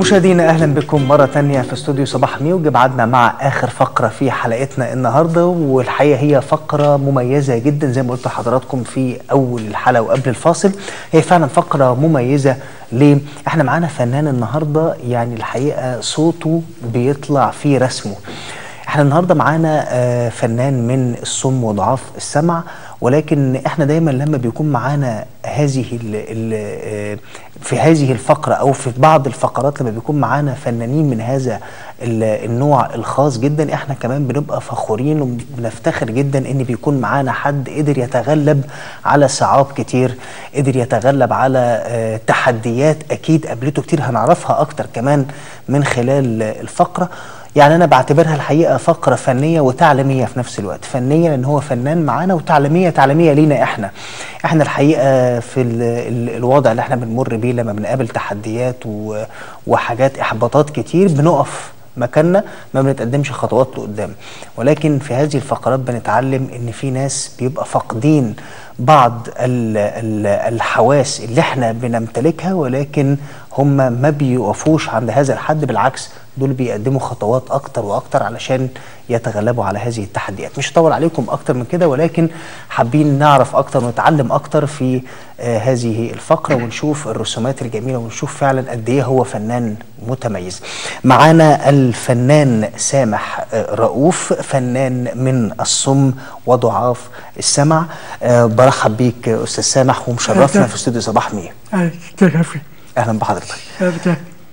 مشاهدينا اهلا بكم مره تانية في استوديو صباح ميوج بعدنا مع اخر فقره في حلقتنا النهارده والحقيقه هي فقره مميزه جدا زي ما قلت لحضراتكم في اول الحلقه وقبل الفاصل هي فعلا فقره مميزه ليه؟ احنا معانا فنان النهارده يعني الحقيقه صوته بيطلع في رسمه احنا النهارده معانا آه، فنان من الصم وضعاف السمع ولكن احنا دايما لما بيكون معانا هذه ال ال آه، في هذه الفقره او في بعض الفقرات لما بيكون معانا فنانين من هذا ال- النوع الخاص جدا احنا كمان بنبقى فخورين وبنفتخر جدا ان بيكون معانا حد قدر يتغلب على صعاب كتير قدر يتغلب على آه، تحديات اكيد قابلته كتير هنعرفها اكتر كمان من خلال الفقره يعني انا بعتبرها الحقيقه فقره فنيه وتعليميه في نفس الوقت فنيه لان هو فنان معانا وتعليميه تعليميه لينا احنا احنا الحقيقه في ال ال الوضع اللي احنا بنمر بيه لما بنقابل تحديات و- وحاجات احباطات كتير بنقف مكاننا ما بنتقدمش خطوات لقدام ولكن في هذه الفقرات بنتعلم ان في ناس بيبقى فاقدين بعض ال ال الحواس اللي احنا بنمتلكها ولكن هم ما بيوقفوش عند هذا الحد بالعكس دول بيقدموا خطوات اكتر واكتر علشان يتغلبوا على هذه التحديات مش هطول عليكم اكتر من كده ولكن حابين نعرف اكتر ونتعلم اكتر في آه هذه الفقره ونشوف الرسومات الجميله ونشوف فعلا قد ايه هو فنان متميز معانا الفنان سامح آه رؤوف فنان من الصم وضعاف السمع آه برحب بيك آه، استاذ سامح ومشرفنا في استوديو صباح مية تكفي اهلا بحضرتك أبدا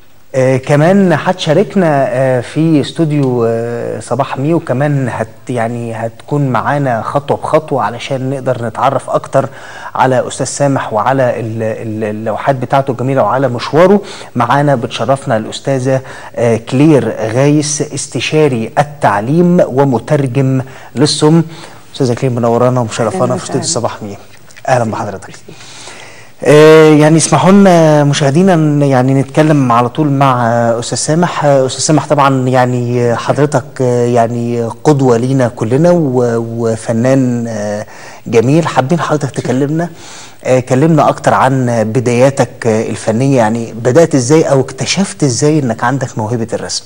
آه كمان هتشاركنا آه في استوديو آه صباح مي وكمان هت يعني هتكون معانا خطوه بخطوه علشان نقدر نتعرف اكتر على استاذ سامح وعلى ال- ال- اللوحات بتاعته الجميله وعلى مشواره معانا بتشرفنا الاستاذه آه كلير غايس استشاري التعليم ومترجم للصم استاذه كلير منورانا ومشرفانا في استوديو صباح مي اهلا بحضرتك آه، يعني اسمحوا لنا مشاهدينا إن يعني نتكلم على طول مع آه، استاذ سامح آه، استاذ سامح طبعا يعني آه، حضرتك آه، يعني قدوه لينا كلنا و- وفنان آه، جميل حابين حضرتك تكلمنا آه، كلمنا اكتر عن بداياتك آه، الفنيه يعني بدات ازاي او اكتشفت ازاي انك عندك موهبه الرسم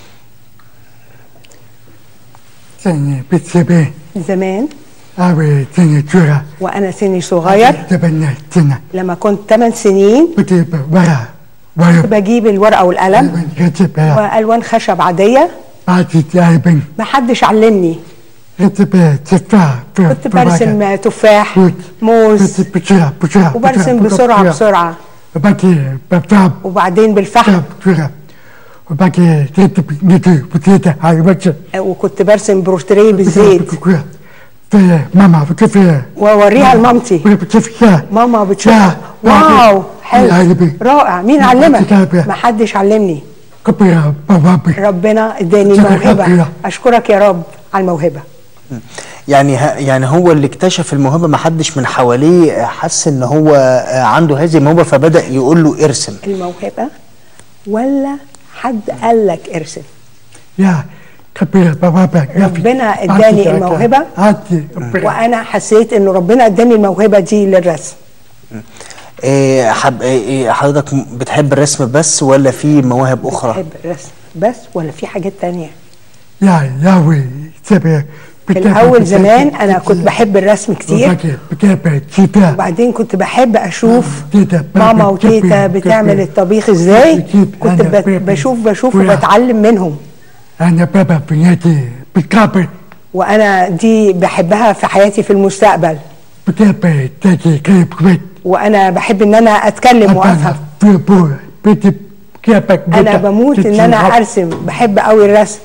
سنة بتسبين زمان أوي سنة جرى وانا سني صغير تبنى سنة لما كنت 8 سنين بتبقى ورا ورا بجيب الورقه والقلم رتبة والوان خشب عاديه بعد تعبن محدش علمني رتبة تفاح كنت برسم تفاح موت. موز بسرعة بسرعة وبرسم بسرعه بسرعه وبعدين بتعب وبعدين بالفحم تعب بسرعة وبعدين تكتب نتي بتيتا على وجه وكنت برسم بورتريه بالزيت في ماما بتفي واوريها لمامتي بتفي ماما بتشوف لا. واو حلو العلبي. رائع مين لا، علمك كتابة. محدش علمني كبيرة بابي ربنا اداني شكرا موهبه كبيرة. اشكرك يا رب على الموهبه يعني ه- يعني هو اللي اكتشف الموهبه ما حدش من حواليه آه، حس ان هو آه، عنده هذه الموهبه فبدا يقول له ارسم الموهبه ولا حد قال لك ارسم يا كبيرة بابا ربنا اداني الموهبة. عادي وانا حسيت انه ربنا اداني الموهبه دي للرسم إيه حب إيه حضرتك م- بتحب الرسم بس ولا في مواهب اخرى بحب الرسم بس ولا في حاجات تانية يا ياوي سبع في الاول زمان انا كنت بحب الرسم كتير بكتابة تيتا وبعدين كنت بحب اشوف تيتا ماما بابا وتيتا كبير، بتعمل كبير. الطبيخ ازاي بجيب كنت أنا بت- بابا. بشوف بشوف ويا. وبتعلم منهم أنا بابا بنيتي بكابر وانا دي بحبها في حياتي في المستقبل بكابر تاجي كيب كويت وانا بحب ان انا اتكلم وافهم في بو بيتي كيبك انا بموت ان انا ارسم بحب قوي الرسم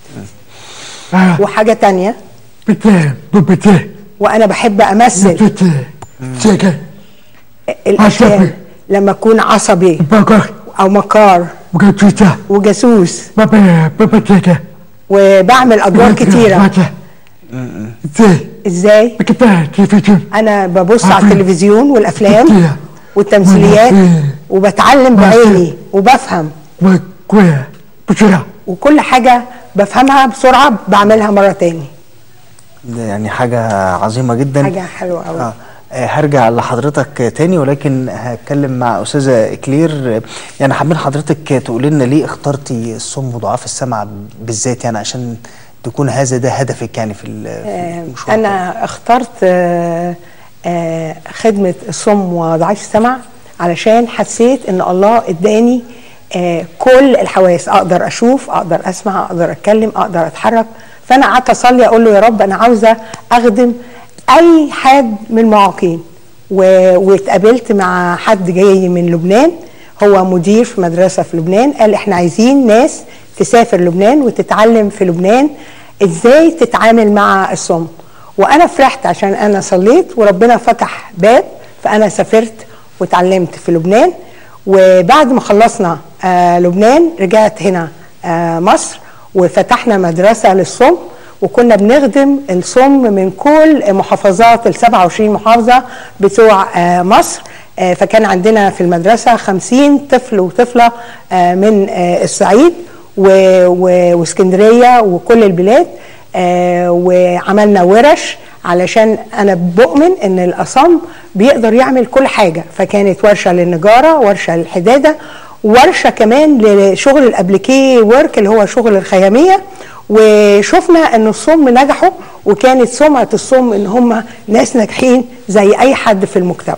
وحاجه تانية بتي ببتي وانا بحب امثل بتي سيكا الاشياء عصبي. لما اكون عصبي بقر او مكار وكتوتا وجاسوس بابا بابا تيكا وبعمل ادوار كتيره زي ازاي بكفاية تلفزيون انا ببص على عارفين. التلفزيون والافلام كتير. والتمثيليات وعارفين. وبتعلم وعارفين. بعيني وبفهم وكويا بسرعة وكل حاجه بفهمها بسرعه بعملها مره تاني ده يعني حاجه عظيمه جدا حاجه حلوه قوي آه. آه، هرجع لحضرتك تاني ولكن هتكلم مع استاذه اكلير آه، يعني حابين حضرتك تقول لنا ليه اخترتي الصم وضعاف السمع بالذات يعني عشان تكون هذا ده هدفك يعني في ال- في آه، المشوار انا اخترت آه، آه، خدمه الصم وضعيف السمع علشان حسيت ان الله اداني آه، كل الحواس اقدر اشوف اقدر اسمع اقدر اتكلم اقدر اتحرك فانا قعدت اصلي اقول له يا رب انا عاوزه اخدم اي حد من المعاقين و- واتقابلت مع حد جاي من لبنان هو مدير في مدرسه في لبنان قال احنا عايزين ناس تسافر لبنان وتتعلم في لبنان ازاي تتعامل مع الصم وانا فرحت عشان انا صليت وربنا فتح باب فانا سافرت واتعلمت في لبنان وبعد ما خلصنا آه لبنان رجعت هنا آه مصر وفتحنا مدرسه للصم وكنا بنخدم الصم من كل محافظات ال 27 محافظه بتوع آه مصر آه فكان عندنا في المدرسه 50 طفل وطفله آه من آه الصعيد و- و- واسكندريه وكل البلاد آه وعملنا ورش علشان انا بؤمن ان الاصم بيقدر يعمل كل حاجه فكانت ورشه للنجاره ورشه للحداده ورشه كمان لشغل الابليكي ورك اللي هو شغل الخياميه وشفنا ان الصم نجحوا وكانت سمعه الصم ان هم ناس ناجحين زي اي حد في المجتمع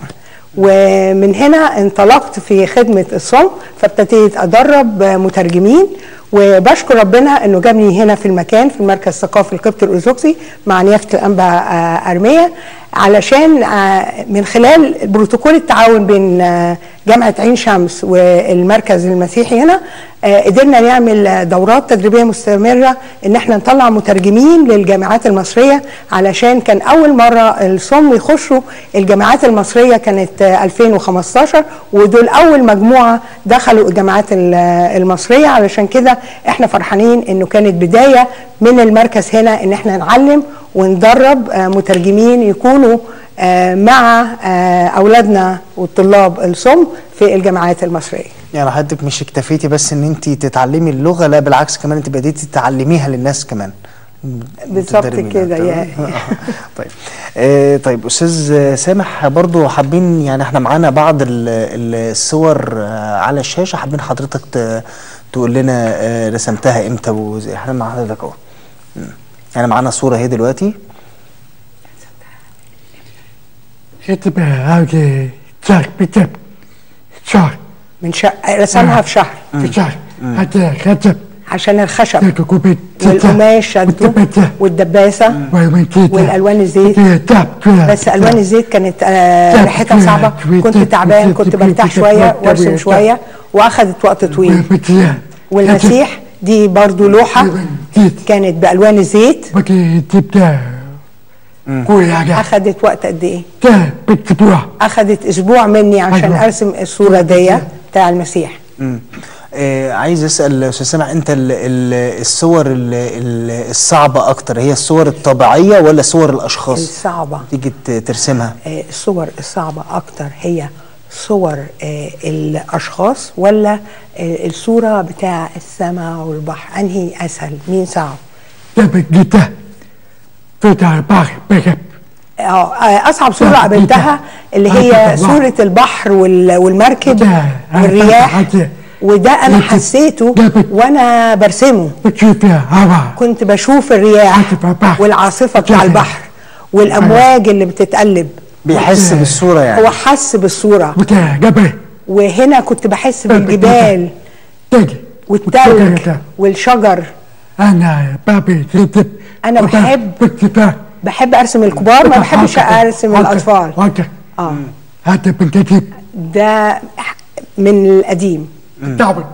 ومن هنا انطلقت في خدمة الصم فابتديت أدرب مترجمين وبشكر ربنا انه جابني هنا في المكان في المركز الثقافي القبطي الارثوذكسي مع نيافه الانبا آه، ارميه علشان آه، من خلال بروتوكول التعاون بين آه، جامعه عين شمس والمركز المسيحي هنا آه، قدرنا نعمل آه، دورات تدريبيه مستمره ان احنا نطلع مترجمين للجامعات المصريه علشان كان اول مره الصم يخشوا الجامعات المصريه كانت آه، 2015 ودول اول مجموعه دخلوا الجامعات ال- المصريه علشان كده احنا فرحانين انه كانت بدايه من المركز هنا ان احنا نعلم وندرب آه، مترجمين يكونوا آه، مع آه، اولادنا والطلاب الصم في الجامعات المصريه يعني حضرتك مش اكتفيتي بس ان انت تتعلمي اللغه لا بالعكس كمان انت بديتي تعلميها للناس كمان بالظبط تدربينها، كده، تمام؟ يا- طيب آه طيب استاذ سامح برضو حابين يعني احنا معانا بعض ال- ال- الصور آه، على الشاشه حابين حضرتك ت- تقول لنا آه، رسمتها امتى وزي احنا مع حضرتك اهو مم. يعني معانا صوره اهي دلوقتي كتب هذا شهر بكتب شهر من شا... رسمها في شهر في شهر هذا كتب عشان الخشب كوبيت والقماش شدوا والدباسه والالوان الزيت بس الوان الزيت كانت آه، ريحتها صعبه كنت تعبان كنت برتاح شويه وارسم شويه واخدت وقت طويل والمسيح دي برضو لوحه كانت بالوان الزيت بقي تبدا كل حاجه اخدت وقت قد ايه ده بتبوع اخدت اسبوع مني عشان أيوة. ارسم الصوره دي بتاع المسيح مم. آه عايز اسال استاذ سامح انت ال ال الصور ال ال الصعبه اكتر هي الصور الطبيعيه ولا صور الاشخاص الصعبه تيجي ت- ترسمها آه، الصور الصعبة أكتر هي صور آه، الأشخاص ولا آه، الصورة بتاع السماء والبحر أنهي أسهل مين صعب ده بجيته في البحر بجيب آه، آه، أصعب صورة ده قابلتها اللي هي ده صورة البحر وال- والمركب ده والرياح ده- وده أنا ده- حسيته ده بت- وأنا برسمه بتشوف هوا كنت بشوف الرياح عاطف البحر. والعاصفة بتاع بتشوف- البحر والأمواج اللي بتتقلب بيحس وت- بالصوره يعني هو حس بالصورة وده جبل وهنا كنت بحس بالجبال تجي والتلج والشجر انا بابي كتب أنا بحب- بكتب بحب ارسم الكبار ما بحبش ارسم الاطفال اوكي اه هذا بنكتب ده من القديم دعوه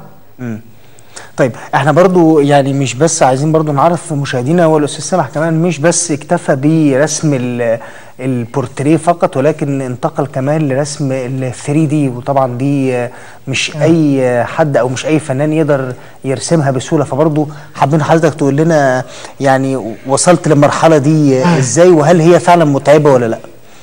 طيب احنا برضو يعني مش بس عايزين برضو نعرف مشاهدينا والاستاذ سامح كمان مش بس اكتفى برسم ال- البورتريه فقط ولكن انتقل كمان لرسم ال 3 دي وطبعا دي آه، مش اي حد او مش اي فنان يقدر يرسمها بسهوله فبرضو حابين حضرتك تقول لنا يعني وصلت للمرحله دي آه. ازاي وهل هي فعلا متعبه ولا لا؟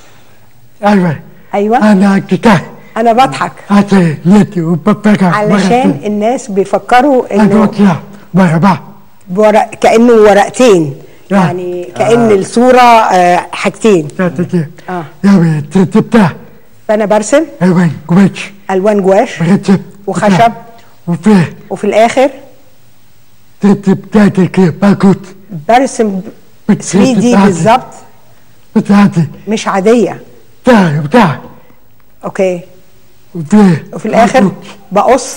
ايوه ايوه انا كتاب انا بضحك هذا يدي وببقى علشان الناس بيفكروا انا انه وكلا وربع ورق كانه ورقتين آه. يعني كان الصوره آه، حاجتين هذا اه يا بتاع فانا برسم الوان قماش الوان جواش مرتب وخشب. وفيه وفي الاخر بتاعتك باكوت برسم 3 دي بتاعتي. بالظبط بتاعتي مش عاديه بتاع بتاع اوكي وفيه وفي الاخر باكوت. بقص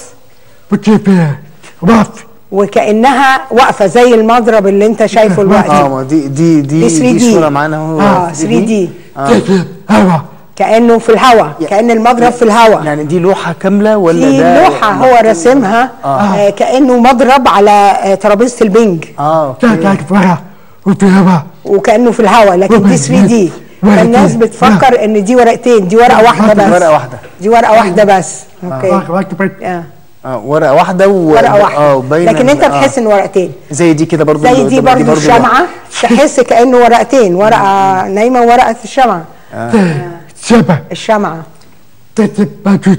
وفيه واقف وكانها واقفه زي المضرب اللي انت شايفه اه دلوقتي ما دي دي دي, دي 3 دي دي صوره معانا اهو اه 3 دي كيف هوا كانه في الهواء كان المضرب في الهواء يعني دي لوحه كامله ولا في ده لوحه هو راسمها آه كانه مضرب على آه ترابيزه البنج اه اوكي بتاعتك ورا وفي هوا وكانه في الهواء لكن دي 3 دي ورقتين. فالناس بتفكر ان دي ورقتين دي ورقه واحده بس ورقه واحده دي ورقه واحده بس اوكي واقف آه. اه ورقه واحده و... ورقه واحده اه وباينه لكن انت آه. تحس ان ورقتين زي دي كده برضو زي دي برضو الشمعه تحس كانه ورقتين ورقه نايمه وورقه الشمعه سبع الشمعه تتب باكوت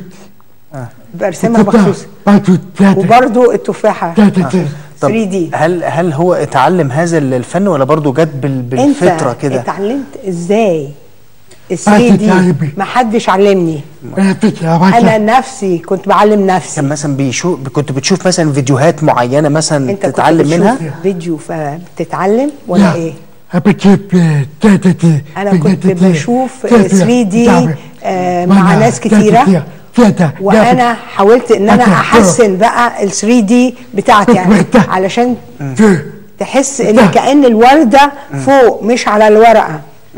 برسمها مخصوص باكوت ثلاثة وبرضو التفاحه ثلاثة 3 دي هل هل هو اتعلم هذا الفن ولا برضو جت بال... بالفطره انت كده اتعلمت ازاي ال 3 دي تعلمي. ما حدش علمني انا فكرة انا واحدة نفسي كنت بعلم نفسي كان مثلا بيشوف كنت بتشوف مثلا فيديوهات معينه مثلا انت تتعلم كنت بتشوف منها فيديو فبتتعلم ولا ايه بتشوف ثلاثة دي أنا كنت بشوف 3 دي آه، مع ناس كتيرة. ثلاثة وانا حاولت ان انا أنت- احسن بقى ال 3 دي بتاعتي يعني وقتها. علشان في تحس ان ده. كأن الوردة فوق مش على الورقة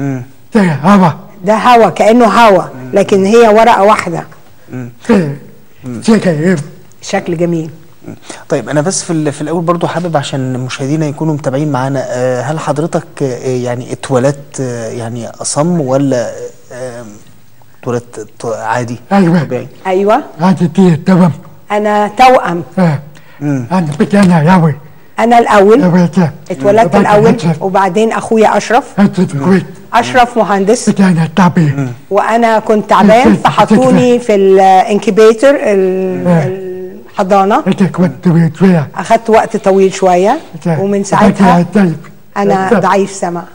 هوا ده هوا كأنه هوا لكن هي ورقة واحدة في شكل شكل جميل طيب انا بس في ال- في الاول برضو حابب عشان مشاهدينا يكونوا متابعين معانا آه، هل حضرتك آه، يعني اتولدت آه، يعني اصم ولا آه، اتولدت ط- عادي أيوة. طبيعي ايوه هذه دي تمام انا توأم أنا بدي أنا ياوي انا الاول ياوي اتولدت الاول وبعدين اخويا اشرف أنت الكويت اشرف مهندس بدي أنا تعبي وانا كنت تعبان فحطوني في الانكيبيتر الحضانه أنت كنت بيتويا اخدت وقت طويل شويه ومن ساعتها انا ضعيف سمع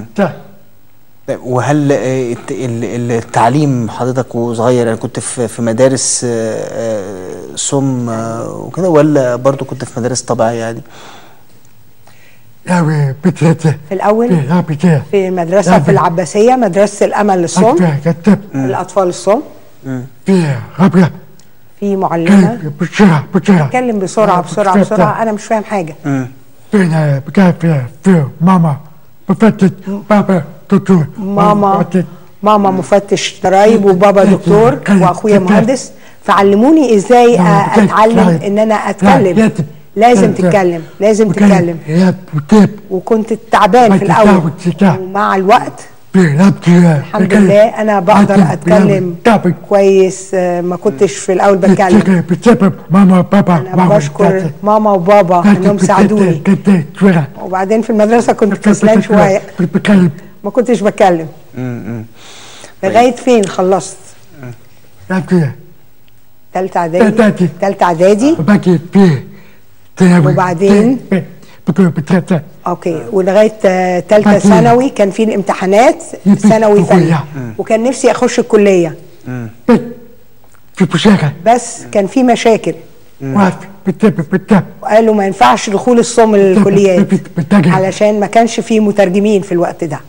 طيب وهل آه، الت- ال- التعليم حضرتك وصغير يعني كنت في في مدارس آه، آه، صم آه، وكده ولا برضو كنت في مدارس طبيعيه عادي ياوي بترتة في الاول يا بترتة في المدرسه في العباسيه مدرسه الامل للصم كتب الاطفال الصم في غبرة في معلمه بسرعة بسرعة اتكلم بسرعه بسرعه بسرعه انا مش فاهم حاجه فينا بكاف في ماما بفتت بابا دكتور ماما بفتت. ماما مفتش ضرايب وبابا دكتور واخويا مهندس فعلموني ازاي أ- اتعلم ان انا اتكلم لازم تتكلم لازم تتكلم يا بتيب وكنت تعبان في الاول وتتعب. ومع الوقت بلعبت الحمد لله انا بقدر اتكلم كويس آه، ما كنتش في الاول بتكلم بسبب ماما بابا انا بشكر ماما وبابا انهم ساعدوني كنت شوية وبعدين في المدرسه كنت كسلان شويه بتكلم ما كنتش بتكلم لغايه فين خلصت لعبت تالتة اعدادي تالتة. تالتة اعدادي باقي في ثانوي وبعدين؟ بكون بترتة اوكي ولغايه آه، تالتة بعدين؟ ثانوي كان في الامتحانات يبقى ثانوي فني كلية. وكان نفسي اخش الكليه في بشاكة بس كان في مشاكل واقف بتب بتب وقالوا ما ينفعش دخول الصم للكليات بت- بتجري. علشان ما كانش في مترجمين في الوقت ده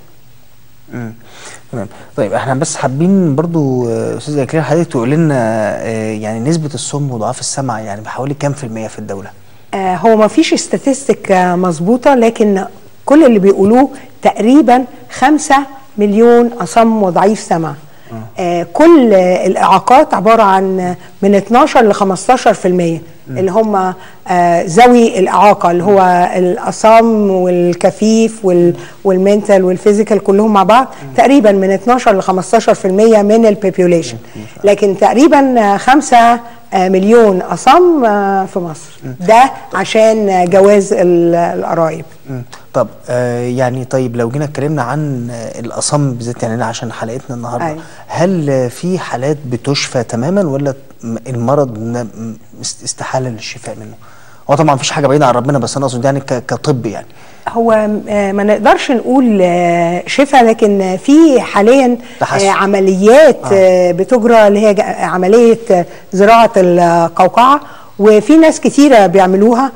تمام طيب احنا بس حابين برضو آه، استاذ اكريم حضرتك تقول لنا آه، يعني نسبه الصم وضعاف السمع يعني بحوالي كام في الميه في الدوله آه هو ما فيش استاتستيك آه مظبوطه لكن كل اللي بيقولوه تقريبا خمسة مليون أصم وضعيف سمع آه كل آه الإعاقات عبارة عن آه، من 12 ل 15 في المية اللي هم آه ذوي الإعاقة اللي هو الأصم والكفيف وال والمنتال والفيزيكال كلهم مع بعض تقريبا من 12 ل 15 في المية من البوبيوليشن لكن تقريبا آه، خمسة آه، مليون أصم آه، في مصر ده عشان آه، جواز ال- القرايب مم. طب آه يعني طيب لو جينا اتكلمنا عن آه الاصم بالذات يعني عشان حلقتنا النهارده أيوة. هل آه في حالات بتشفى تماما ولا م- المرض ن- م- است- استحاله للشفاء منه هو طبعا مفيش حاجه بعيده عن ربنا بس انا اقصد يعني ك- كطب يعني هو آه، ما نقدرش نقول آه، شفاء لكن في حاليا تحسن. آه، عمليات آه، بتجرى اللي هي ج- عمليه آه، زراعه القوقعه وفي ناس كتيره بيعملوها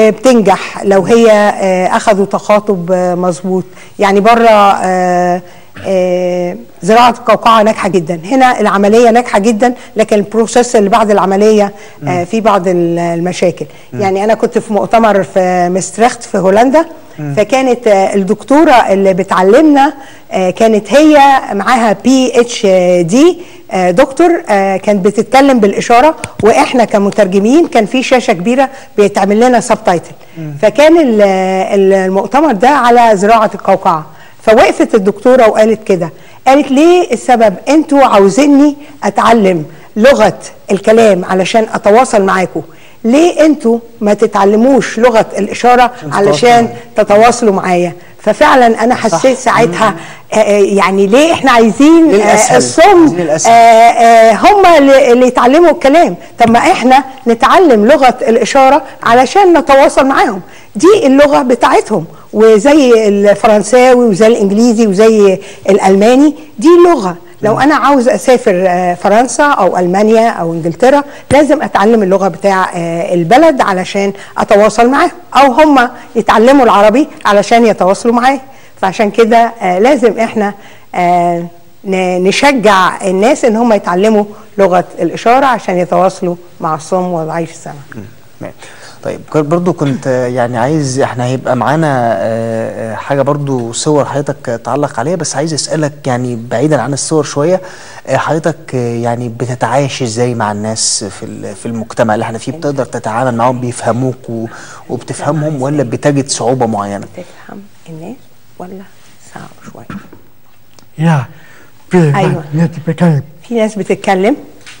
وبتنجح لو هي آه، اخذوا تخاطب آه، مظبوط يعني بره آه، آه، زراعه القوقعه ناجحه جدا هنا العمليه ناجحه جدا لكن البروسيس اللي بعد العمليه آه، في بعض ال- المشاكل يعني انا كنت في مؤتمر في مستريخت في هولندا فكانت آه، الدكتوره اللي بتعلمنا آه، كانت هي معاها بي اتش دي دكتور آه، كانت بتتكلم بالاشاره واحنا كمترجمين كان في شاشه كبيره بيتعمل لنا سب تايتل فكان ال- ال- المؤتمر ده على زراعه القوقعه فوقفت الدكتوره وقالت كده قالت ليه السبب انتوا عاوزيني اتعلم لغه الكلام علشان اتواصل معاكم ليه انتوا ما تتعلموش لغه الاشاره علشان تتواصلوا معايا ففعلا انا حسيت ساعتها آه، آه، يعني ليه احنا عايزين ليه آه، الأسهل؟ الصم عايزين الأسهل. آه، آه، هم اللي اللي يتعلموا الكلام طب ما احنا نتعلم لغه الاشاره علشان نتواصل معاهم دي اللغه بتاعتهم وزي الفرنساوي وزي الانجليزي وزي الالماني دي لغه لو انا عاوز اسافر آه، فرنسا او المانيا او انجلترا لازم اتعلم اللغه بتاع آه، البلد علشان اتواصل معاهم او هم يتعلموا العربي علشان يتواصلوا معايا فعشان كده آه، لازم احنا آه، ن- نشجع الناس ان هم يتعلموا لغه الاشاره عشان يتواصلوا مع الصم وضعيف السمع تمام. طيب كنت برضو كنت آه، يعني عايز احنا هيبقى معانا آه، آه، حاجه برضو صور حضرتك آه، تعلق عليها بس عايز اسالك يعني بعيدا عن الصور شويه آه، حضرتك آه، يعني بتتعايش ازاي مع الناس في ال- في المجتمع اللي احنا فيه بتقدر تتعامل معاهم بيفهموك و- وبتفهمهم ولا بتجد صعوبه معينه؟ تفهم الناس ولا صعب شويه يا في أيوة. ناس بتكلم في ناس بتتكلم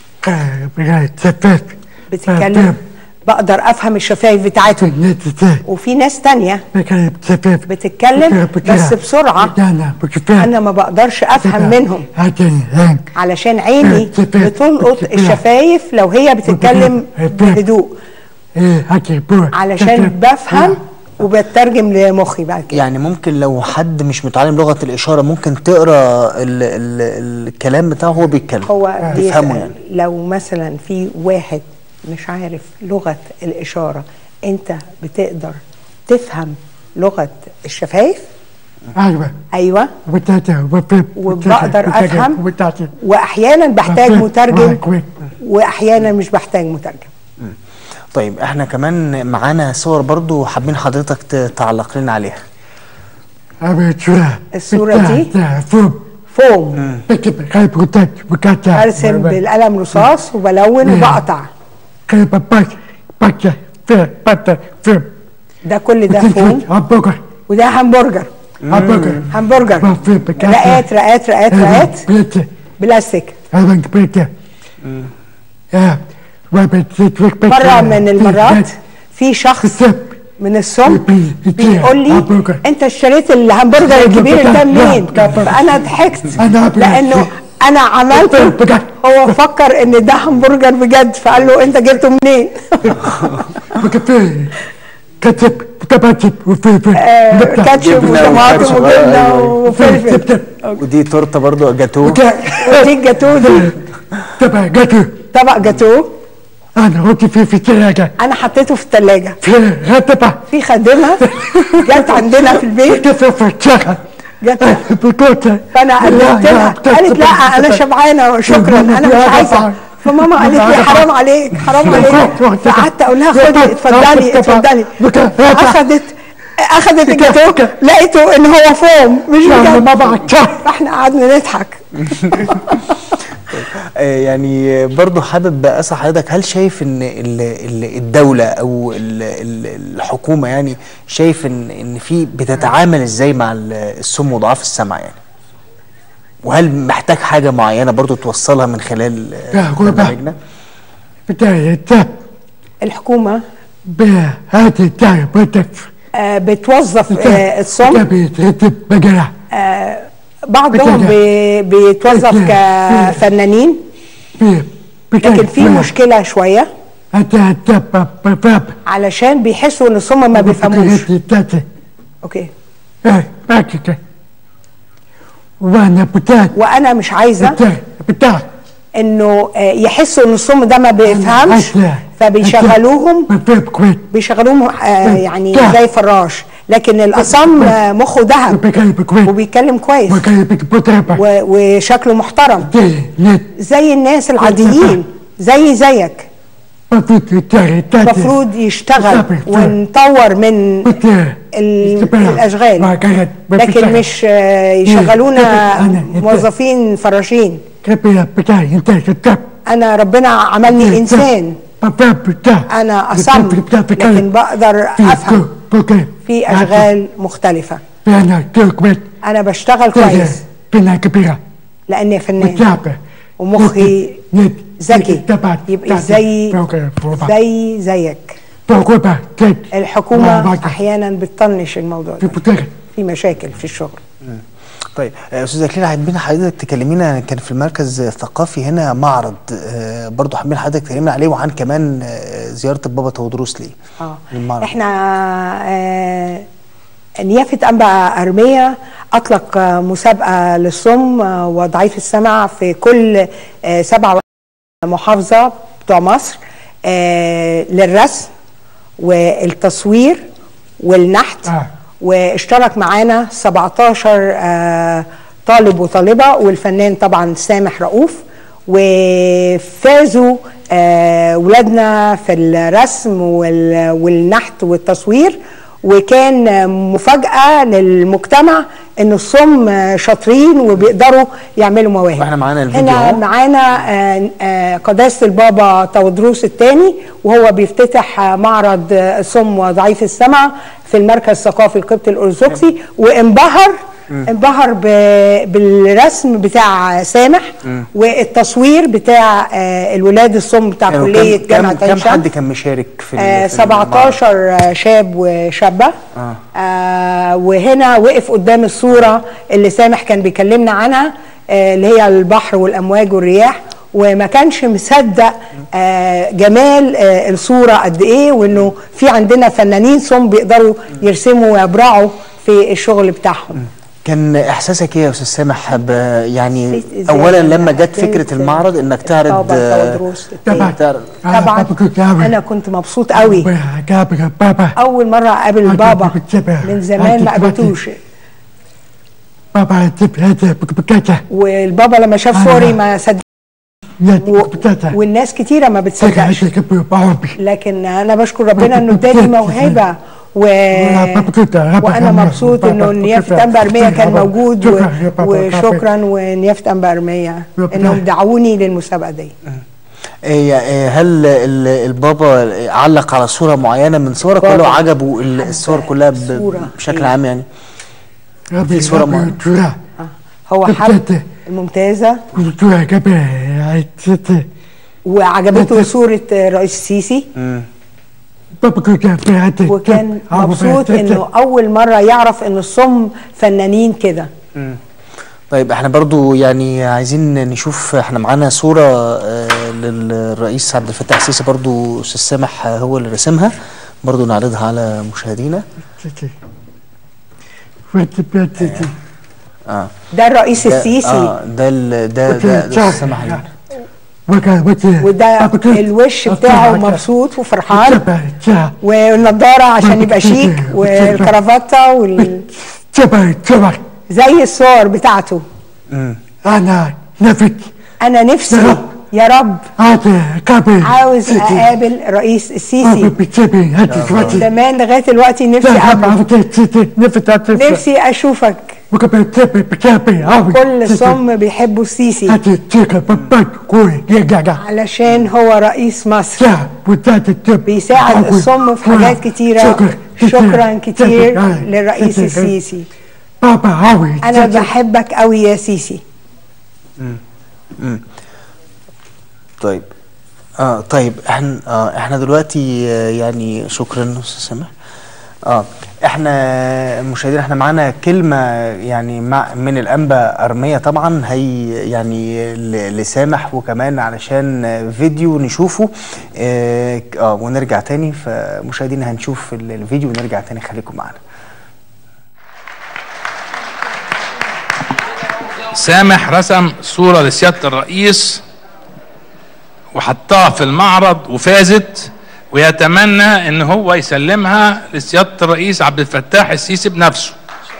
بتكلم سفاف بتتكلم بقدر افهم الشفايف بتاعتهم ناس ازاي وفي ناس تانية بتكلم سفاف بتتكلم بس بسرعة انا بكفاف انا ما بقدرش افهم منهم عشان هنك علشان عيني بتلقط الشفايف لو هي بتتكلم بهدوء ايه هكي بو علشان بفهم وبترجم لمخي بعد كده يعني ممكن لو حد مش متعلم لغه الاشاره ممكن تقرا ال ال الكلام بتاعه وهو بيتكلم هو تفهمه بي- يعني لو مثلا في واحد مش عارف لغة الإشارة أنت بتقدر تفهم لغة الشفايف ايوه أيوة وبتاتا وبفهم وبقدر أفهم وبتاتا وأحيانا بحتاج بفهم. مترجم كويس. وأحيانا مش بحتاج مترجم طيب احنا كمان معانا صور برضو حابين حضرتك ت- تعلق لنا عليها أبي شورا الصورة دي؟ فوم فوم بكتب خايب وتاج وكاتا برسم بالقلم رصاص وبلون وبقطع خايب باك باكا في باتا فيم ده كل ده فوم همبرجر وده همبرجر همبرجر همبرجر بفهم بكاتا رقات رقات رقات رقات بيتا بلاستيك هذا بيتا يا مرة من المرات في شخص من السم بيقول لي انت اشتريت الهمبرجر الكبير ده منين؟ فانا ضحكت لانه انا عملته هو فكر ان ده همبرجر بجد فقال له انت جبته منين؟ وكافيه كاتب وكباتب وفلفل آه، كاتشب جبنة وطماطم وكاتشب، وجبنه أيوة. وفلفل ودي تورته برضو جاتوه ودي الجاتوه دي تبع جاتو طبق جاتوه انا قلت فيه في الثلاجه انا حطيته في الثلاجه في غتبه في خادمه جت عندنا في البيت كيف في الشغل جت بكوتة فانا قدمت لها قالت لا انا شبعانه شكرا انا مش عايزه فماما قالت لي حرام عليك حرام عليك فقعدت اقول لها خدي اتفضلي اتفضلي اخذت اخذت الجاتوه لقيته ان هو فوم مش ما بجد بعد فاحنا قعدنا نضحك آه، يعني برضو حابب اسال حضرتك هل شايف ان ال- ال- الدوله او ال- ال- الحكومه يعني شايف ان ان في بتتعامل ازاي مع ال- السم وضعاف السمع يعني وهل محتاج حاجه معينه برضو توصلها من خلال آه، يا غربة. برنامجنا بداية الحكومه بهذه الدار بدك آه، بتوظف آه، الصم بيترتب بقرة بعضهم بي- بيتوظف كفنانين لكن في مشكله شويه حتى حتى باب علشان بيحسوا ان الصم ما بيفهموش بتاعتي اوكي ايه باكي وانا بتاعت وانا مش عايزه بتاع بتاع انه آه، يحسوا ان الصم ده ما بيفهمش فبيشغلوهم باب كويس بيشغلوهم آه، يعني ده. زي فراش لكن الاصم آه، مخه ذهب بكلم كويس وبيتكلم كويس بكلم بتابع و- وشكله محترم دي ليه زي الناس العاديين زي زيك المفروض تاعي تاعتي المفروض يشتغل بالظبط. ونطور من بتاع ال- الاشغال لكن مش آه، يشغلونا أنا- موظفين فراشين كبير بتاعي انت كتاب انا ربنا عملني انسان باب بتاع انا اصم لكن بقدر افهم في اشغال مختلفه انا تركمت انا بشتغل كويس بنا كبيرة لاني فنان بتابع ومخي ذكي يبقى زي زي زيك بقوبة كد الحكومه احيانا بتطنش الموضوع في ده بتاعي في مشاكل في الشغل طيب آه، استاذه كليل حابين حضرتك تكلمينا كان في المركز الثقافي هنا معرض آه، برضو حابين حضرتك تكلمينا عليه وعن كمان آه، زياره البابا تودروس ليه اه المعرض. احنا آه نيافة أنبا أرمية أطلق آه، مسابقة للصم آه، وضعيف السمع في كل آه، سبع محافظة بتوع مصر آه، للرسم والتصوير والنحت آه. واشترك معانا 17 آه، طالب وطالبة والفنان طبعا سامح رؤوف وفازوا آه، ولادنا في الرسم وال- والنحت والتصوير وكان آه، مفاجأة للمجتمع ان الصم آه، شاطرين وبيقدروا يعملوا مواهب وإحنا معانا الفيديو هنا أهو. معانا آه، آه، قداسة البابا تودروس الثاني وهو بيفتتح آه، معرض آه، الصم وضعيف السمع في المركز الثقافي القبطي الأرثوذكسي وانبهر انبهر ب- بالرسم بتاع سامح والتصوير بتاع آه، الولاد الصم بتاع كانوا كلية كم- جامعة كم, كم عين حد شمس كان مشارك في, ال- آه، في المعرض؟ 17 شاب وشابة آه. آه وهنا وقف قدام الصورة اللي سامح كان بيكلمنا عنها آه اللي هي البحر والأمواج والرياح وما كانش مصدق آه جمال آه الصورة قد إيه وإنه في عندنا فنانين صم بيقدروا يرسموا ويبرعوا في الشغل بتاعهم كان احساسك ايه يا استاذ سامح ب- يعني حسيت إزاي اولا أنا لما جت قدمت فكره المعرض انك تعرض بابا آه، تودروس طبعا تعرض طبعا أنا كنت مبسوط قوي قابل بابا أول مرة أقابل أنت البابا بتتابع. من زمان ما أنت دلوقتي. قابلتوش بابا تب هذا بكاتا والبابا لما شاف أنا- صوري ما صدق لا و- بكاتا والناس كتيرة ما بتصدقش سكا كبير بعربي لكن انا بشكر ربنا انه اداني موهبه و... وانا مبسوط انه نيافه انبا ارميه كان موجود و... وشكرا ونيافه انبا ارميه انهم دعوني للمسابقه دي إيه إيه هل ال- البابا علق على صوره معينه من صورك بابا. ولا عجبه ال- الصور كلها ب- صورة. بشكل إيه. عام يعني في صورة معينة. تورا هو حب بجد. الممتازه تورا قبل عيدت وعجبته صوره الرئيس السيسي بابا كنت في هذا وكان مبسوط انه اول مره يعرف ان الصم فنانين كده طيب احنا برضو يعني عايزين نشوف احنا معانا صورة آه، للرئيس عبد الفتاح السيسي برضو استاذ سامح آه، هو اللي رسمها برضو نعرضها على مشاهدينا اه ده الرئيس ده- السيسي اه ده ال- ده ده, ده أستاذ سامح علي. وده الوش بتاعه مبسوط وفرحان والنضاره عشان يبقى شيك والكرافته وال... تبع تبع زي الصور بتاعته انا نفت انا نفسي يا رب. يا رب هذا قبل عاوز اقابل رئيس السيسي بتبي هذا دلوقتي زمان لغايه دلوقتي نفسي اقابله نفت نفسي اشوفك وقبل تبي بتبي كل صم بيحبوا السيسي هذا تيجا بابا كوي يجا علشان هو رئيس مصر يا وذات التب بيساعد الصم في حاجات كتيره شكرا كتير للرئيس السيسي بابا عاوي انا بحبك قوي يا سيسي طيب اه طيب احنا آه احنا دلوقتي آه يعني شكرا استاذ سامح اه احنا مشاهدينا احنا معانا كلمة يعني مع من الأنبا أرمية طبعا هي يعني ل- لسامح وكمان علشان فيديو نشوفه اه آه، ونرجع تاني فمشاهدينا هنشوف ال- الفيديو ونرجع تاني خليكم معانا سامح رسم صورة لسيادة الرئيس وحطها في المعرض وفازت ويتمنى ان هو يسلمها لسيادة الرئيس عبد الفتاح السيسي بنفسه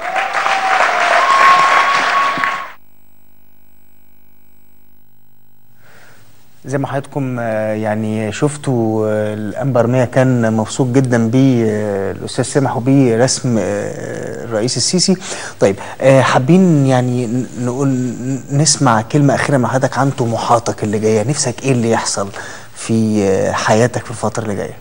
زي ما حضراتكم آه، يعني شفتوا آه، الأنبا أرمية كان مبسوط جدا بالأستاذ سامح وبرسم آه، الرئيس السيسي طيب آه، حابين يعني ن- نقول ن- نسمع كلمة أخيرة من حضرتك عن طموحاتك اللي جاية نفسك إيه اللي يحصل في آه، حياتك في الفترة اللي جاية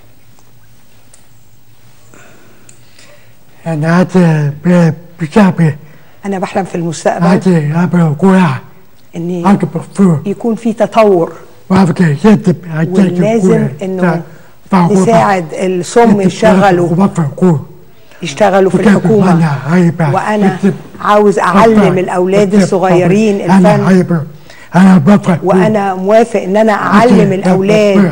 أنا عايز بشعبي انا بحلم في المستقبل عايز أبقى كويس ان أكبر فوق يكون في تطور وأبقى يكتب عايز ولازم انه نساعد الصم يشتغلوا وبفر يشتغلوا في الحكومه وانا عاوز اعلم الاولاد الصغيرين الفن أنا أنا بفر وانا موافق ان انا اعلم الاولاد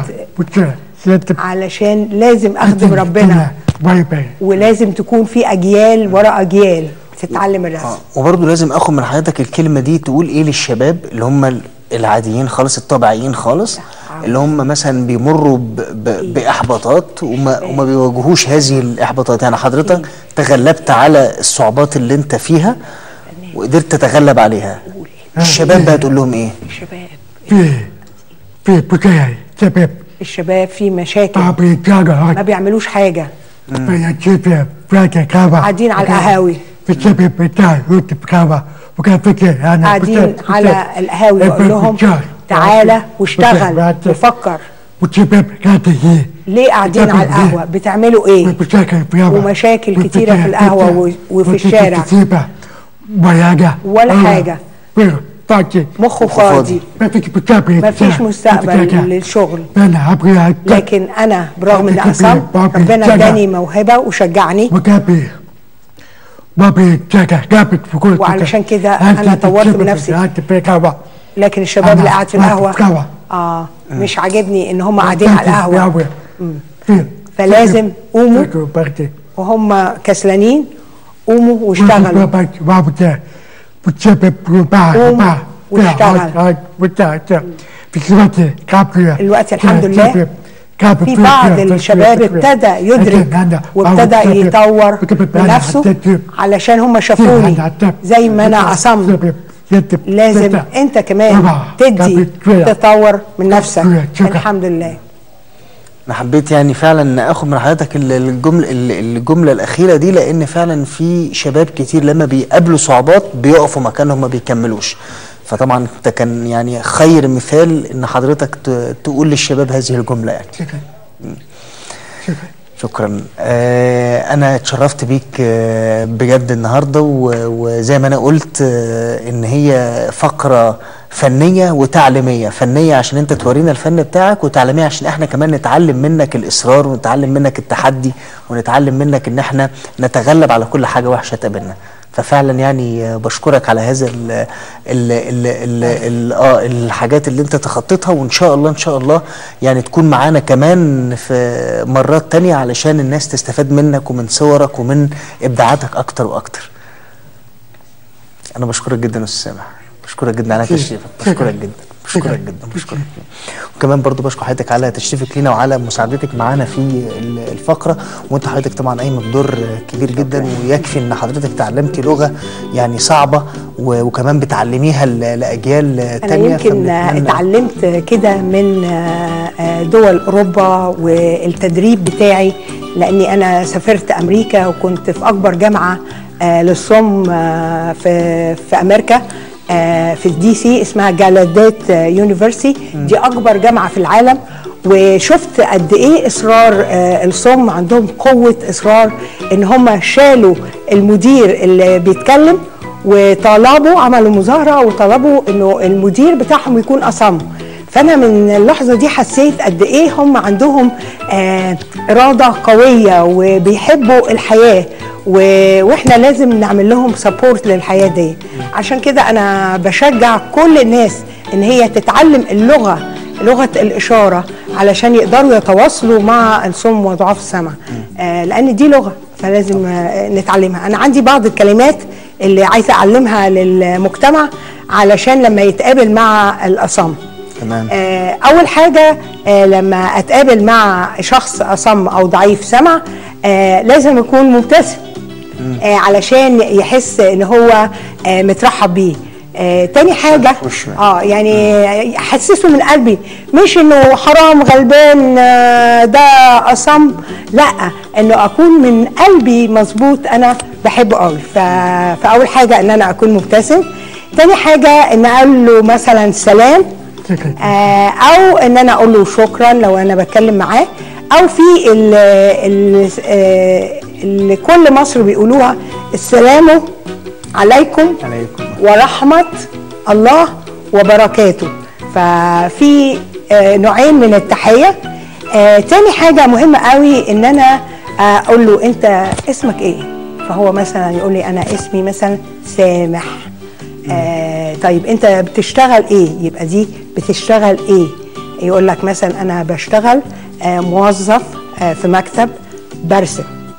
علشان لازم اخدم ربنا باي باي ولازم تكون في اجيال ورا اجيال تتعلم الرسم آه، وبرضه لازم اخد من حضرتك الكلمه دي تقول ايه للشباب اللي هم ال- العاديين خالص الطبيعيين خالص اللي هم مثلا بيمروا ب ب باحباطات وما وما بيواجهوش هذه الاحباطات يعني حضرتك تغلبت على الصعوبات اللي انت فيها وقدرت تتغلب عليها الشباب بقى تقول لهم ايه الشباب في في بكاي سبب الشباب في مشاكل بابي جاغا ما بيعملوش حاجه في شباب فاكر كابا قاعدين على القهاوي. في الشباب بتاعي يوتيوب كابا وكان فكر انا قاعدين على القهاوي اقول لهم تعالى واشتغل وفكر والشباب قاعد هي ليه قاعدين على القهوه بتعملوا ايه ومشاكل في القهوة. ومشاكل كتيرة في القهوة و- وفي الشارع. كتيبة وياجا ولا حاجة. فاضي مخه فاضي ما فيش مستقبل ما فيش مستقبل للشغل انا ابغى لكن انا برغم ان أكتب اصاب بابي ربنا جدع. اداني موهبه وشجعني وجابي بابي جاكا جابت في كل وعلشان كده أنا طورت من نفسي. قعدت في القهوة لكن الشباب أنا اللي قاعد في قاعد في القهوه القهوة. اه مش عاجبني ان هم قاعدين على القهوه فين فلازم قوموا. فكروا بردي. وهم كسلانين قوموا واشتغلوا بابا بابا بتسبب رباع قوم رباع واشتغل. في سمعتي كابريا الوقت الحمد لله في بعض الشباب ابتدى يدرك وابتدى يطور من نفسه علشان هم شافوني زي ما انا اصمت لازم انت كمان تدي تطور من نفسك الحمد لله انا حبيت يعني فعلا اخد من حضرتك ال- الجمله ال- الجمله الاخيره دي لان فعلا في شباب كتير لما بيقابلوا صعوبات بيقفوا مكانهم ما بيكملوش فطبعا انت كان يعني خير مثال ان حضرتك ت- تقول للشباب هذه الجمله يعني شكرا شكرا شكرا آه انا اتشرفت بيك آه بجد النهارده و- وزي ما انا قلت آه ان هي فقره فنيه وتعليميه فنيه عشان انت تورينا الفن بتاعك وتعليميه عشان احنا كمان نتعلم منك الاصرار ونتعلم منك التحدي ونتعلم منك ان احنا نتغلب على كل حاجه وحشه تقابلنا ففعلا يعني آه، بشكرك على هذا ال ال ال ال ال اه الحاجات اللي انت تخطيتها وان شاء الله ان شاء الله يعني تكون معانا كمان في مرات تانية علشان الناس تستفاد منك ومن صورك ومن ابداعاتك اكتر واكتر انا بشكرك جدا يا استاذ سامح بشكرك جدا على تشريفك بشكرك جدا بشكرك جدا بشكرك وكمان برضو بشكر حضرتك على تشريفك لينا وعلى مساعدتك معانا في ال- الفقره وانت حضرتك طبعا قايمه بدور كبير جدا ويكفي ان حضرتك تعلمتي لغه يعني صعبه و- وكمان بتعلميها ل- لاجيال انا تانية يمكن فبنتمنى- اتعلمت كده من آه، آه، دول اوروبا والتدريب بتاعي لاني انا سافرت امريكا وكنت في اكبر جامعه آه، للصم آه، في في امريكا آه، في الدي سي اسمها جالادات يونيفرسيتي دي اكبر جامعه في العالم وشفت قد ايه اصرار آه، الصم عندهم قوه اصرار ان هم شالوا المدير اللي بيتكلم وطلبوا عملوا مظاهره وطلبوا انه المدير بتاعهم يكون اصم فانا من اللحظه دي حسيت قد ايه هم عندهم آه اراده قويه وبيحبوا الحياه و... واحنا لازم نعمل لهم سبورت للحياه دي عشان كده انا بشجع كل الناس ان هي تتعلم اللغه لغه الاشاره علشان يقدروا يتواصلوا مع الصم وضعاف السمع آه لان دي لغه فلازم آه نتعلمها انا عندي بعض الكلمات اللي عايزه اعلمها للمجتمع علشان لما يتقابل مع الاصم تمام آه، اول حاجه آه، لما اتقابل مع شخص اصم او ضعيف سمع آه، لازم يكون مبتسم آه، علشان يحس ان هو آه، مترحب بيه آه، تاني حاجة وشه. اه يعني احسسه من قلبي مش انه حرام غلبان آه، ده اصم لا انه اكون من قلبي مظبوط انا بحبه قوي ف... فاول حاجة ان انا اكون مبتسم تاني حاجة ان اقول له مثلا سلام آه، او ان انا اقول له شكرا لو انا بتكلم معاه او في ال ال آه، اللي كل مصر بيقولوها السلام عليكم عليكم. ورحمه الله وبركاته ففي آه، نوعين من التحيه آه، تاني حاجه مهمه قوي ان انا آه، اقول له انت اسمك ايه فهو مثلا يقول لي انا اسمي مثلا سامح آه طيب انت بتشتغل ايه يبقى دي بتشتغل ايه يقول لك مثلا انا بشتغل آه موظف آه في مكتب برسم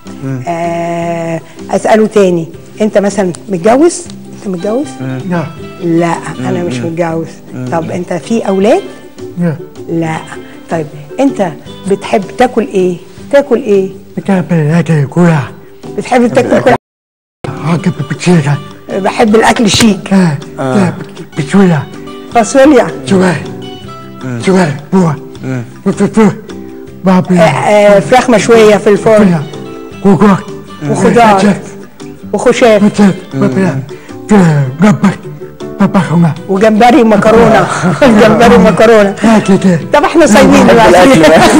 آه اساله تاني انت مثلا متجوز انت متجوز Ja, لا انا مش متجوز طب انت في اولاد ja. لا طيب انت بتحب تاكل ايه تاكل ايه Ik heb een goeie. بتحب تاكل كل Ik heb een beetje. بحب الاكل شيك Ja, ja, betulia. فاصوليا Zwaar. Zwaar, boer. Wat is het? Waar ben آه، je? آه، فراخ مشويه في الفرن Ja. Koekoek. وخضار وخشاف Wat is het? Wat ben je? Gabak. Papa, jongen. وجمبري ومكرونه جمبري ومكرونه Ja, kijk eens. طب احنا صايمين دلوقتي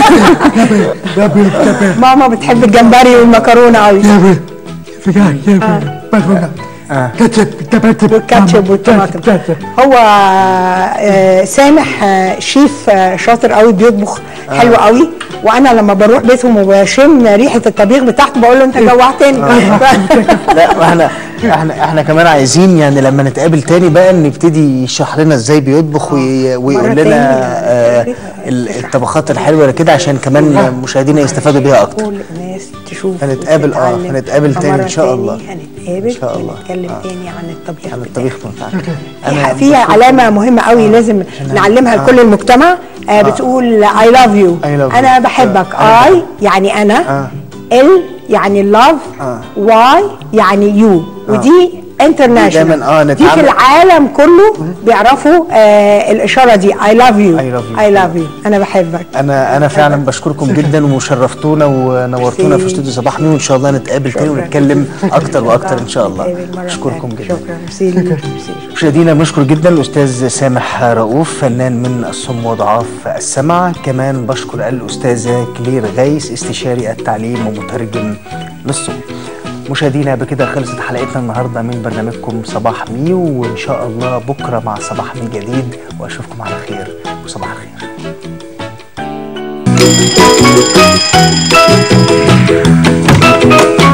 Daar ben je, daar ben je. ماما بتحب الجمبري والمكرونه قوي Ja, ben je. Vergaat, ja, ben je. Pas jongen. Ketchup, daar ben je. والكاتشب والطماطم Ketchup. هو آه، سامح آه، شيف آه، شاطر قوي بيطبخ حلو قوي وانا لما بروح بيتهم وبشم ريحه الطبيخ بتاعته بقول له انت جوعتني لا ما احنا احنا احنا كمان عايزين يعني لما نتقابل تاني بقى نبتدي يشرح لنا ازاي بيطبخ وي- ويقول مرة لنا تاني. آه ال- الطبخات الحلوه كده عشان كمان مشاهدينا يستفادوا بيها اكتر كل الناس تشوف هنتقابل، آه، وتتعلم. هنتقابل تاني إن فمرة شاء الله. هنتقابل إن شاء الله. ونتكلم آه. تاني عن الطبيخ عن بتاعنا. الطبيخ بتاعنا في في علامه مهمه قوي لازم نعلمها لكل المجتمع آه بتقول اي لاف يو I love you. انا بحبك آه، أنا اي يعني انا آه. ال يعني لاف آه. واي يعني يو ودي انترناشونال دايماً، آه، دي في نتعامل- العالم كله بيعرفوا آه الاشاره دي اي لاف يو I love you. اي لاف يو انا بحبك انا انا فعلا بشكركم جدا وشرفتونا ونورتونا في ميرسي. استوديو صباح ميو وان شاء الله نتقابل تاني شكراً. ونتكلم اكتر واكتر ان شاء الله نتقابل مرة اشكركم تانية. جدا شكرا ميرسي ليك. ميرسي. مشاهدينا بنشكر جدا الاستاذ سامح رؤوف فنان من الصم وضعاف السمع كمان بشكر الاستاذه كلير غيس استشاري التعليم ومترجم للصم مشاهدينا بكده خلصت حلقتنا النهارده من برنامجكم صباح ميو وان شاء الله بكره مع صباح ميو جديد واشوفكم على خير وصباح الخير